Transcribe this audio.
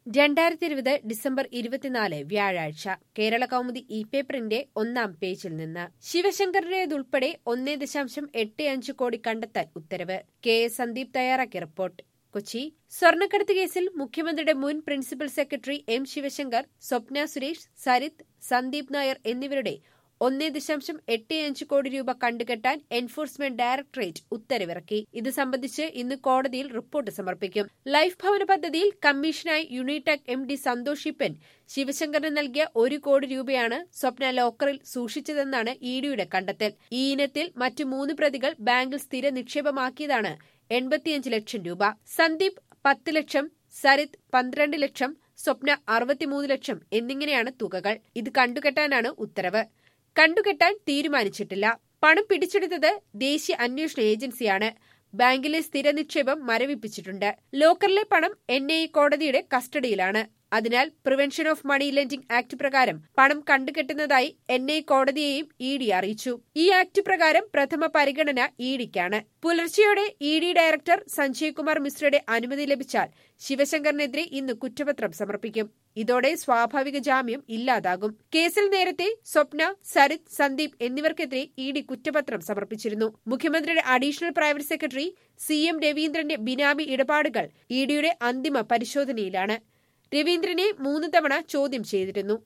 രണ്ടായിരത്തി ഇരുപത് ഡിസംബർ ഇരുപത്തിനാല് വ്യാഴാഴ്ച കേരള കൗമുദി ഇ പേപ്പറിന്റെ ഒന്നാം പേജിൽ നിന്ന് ശിവശങ്കറിന്റേതുൾപ്പെടെ ഒന്നേ ദശാംശം എട്ട് അഞ്ച് കോടി കണ്ടെത്താൻ ഉത്തരവ് കെ എസ് സന്ദീപ് തയ്യാറാക്കിയ റിപ്പോർട്ട് കൊച്ചി സ്വർണ്ണക്കടത്ത് കേസിൽ മുഖ്യമന്ത്രിയുടെ മുൻ principal secretary M Sivasankar Swapna Suresh Sarith Sandeep Nair എന്നിവരുടെ ഒന്നേ ദശാംശം എട്ട് അഞ്ച് കോടി രൂപ കണ്ടുകെട്ടാൻ എൻഫോഴ്സ്മെന്റ് ഡയറക്ടറേറ്റ് ഉത്തരവിറക്കി ഇത് സംബന്ധിച്ച് ഇന്ന് കോടതിയിൽ റിപ്പോർട്ട് സമർപ്പിക്കും ലൈഫ് ഭവന പദ്ധതിയിൽ കമ്മീഷനായി Unitac M D Santhosh Eapen ശിവശങ്കറിന് നൽകിയ ഒരു കോടി രൂപയാണ് സ്വപ്ന ലോക്കറിൽ സൂക്ഷിച്ചതെന്നാണ് ഇഡിയുടെ കണ്ടെത്തൽ ഈ ഇനത്തിൽ മറ്റു മൂന്ന് പ്രതികൾ ബാങ്കിൽ സ്ഥിര നിക്ഷേപമാക്കിയതാണ് എൺപത്തിയഞ്ച് ലക്ഷം രൂപ സന്ദീപ് പത്ത് ലക്ഷം സരിത് പന്ത്രണ്ട് ലക്ഷം സ്വപ്ന അറുപത്തിമൂന്ന് ലക്ഷം എന്നിങ്ങനെയാണ് തുകകൾ ഇത് കണ്ടുകെട്ടാനാണ് ഉത്തരവ് കണ്ടുകെട്ടാൻ തീരുമാനിച്ചിട്ടില്ല പണം പിടിച്ചെടുത്തത് ദേശീയ അന്വേഷണ ഏജൻസിയാണ് ബാങ്കിലെ സ്ഥിര നിക്ഷേപം മരവിപ്പിച്ചിട്ടുണ്ട് ലോക്കറിലെ പണം എൻ ഐ കോടതിയുടെ കസ്റ്റഡിയിലാണ് അതിനാൽ prevention of money lending act പ്രകാരം പണം കണ്ടുകെട്ടുന്നതായി എൻ ഐ കോടതിയെയും ഇ ഡി അറിയിച്ചു ഈ ആക്ട് പ്രകാരം പ്രഥമ പരിഗണന ഇ ഡിക്കാണ് പുലർച്ചെയോടെ E D director Sanjay Kumar മിശ്രയുടെ അനുമതി ലഭിച്ചാൽ ശിവശങ്കറിനെതിരെ ഇന്ന് കുറ്റപത്രം സമർപ്പിക്കും ഇതോടെ സ്വാഭാവിക ജാമ്യം ഇല്ലാതാകും കേസിൽ നേരത്തെ സ്വപ്ന സരിത് സന്ദീപ് എന്നിവർക്കെതിരെ ഇ ഡി കുറ്റപത്രം സമർപ്പിച്ചിരുന്നു മുഖ്യമന്ത്രിയുടെ additional private secretary C M രവീന്ദ്രന്റെ ബിനാമി ഇടപാടുകൾ ഇ ഡിയുടെ അന്തിമ പരിശോധനയിലാണ് രവീന്ദ്രനെ മൂന്ന് തവണ ചോദ്യം ചെയ്തിരുന്നു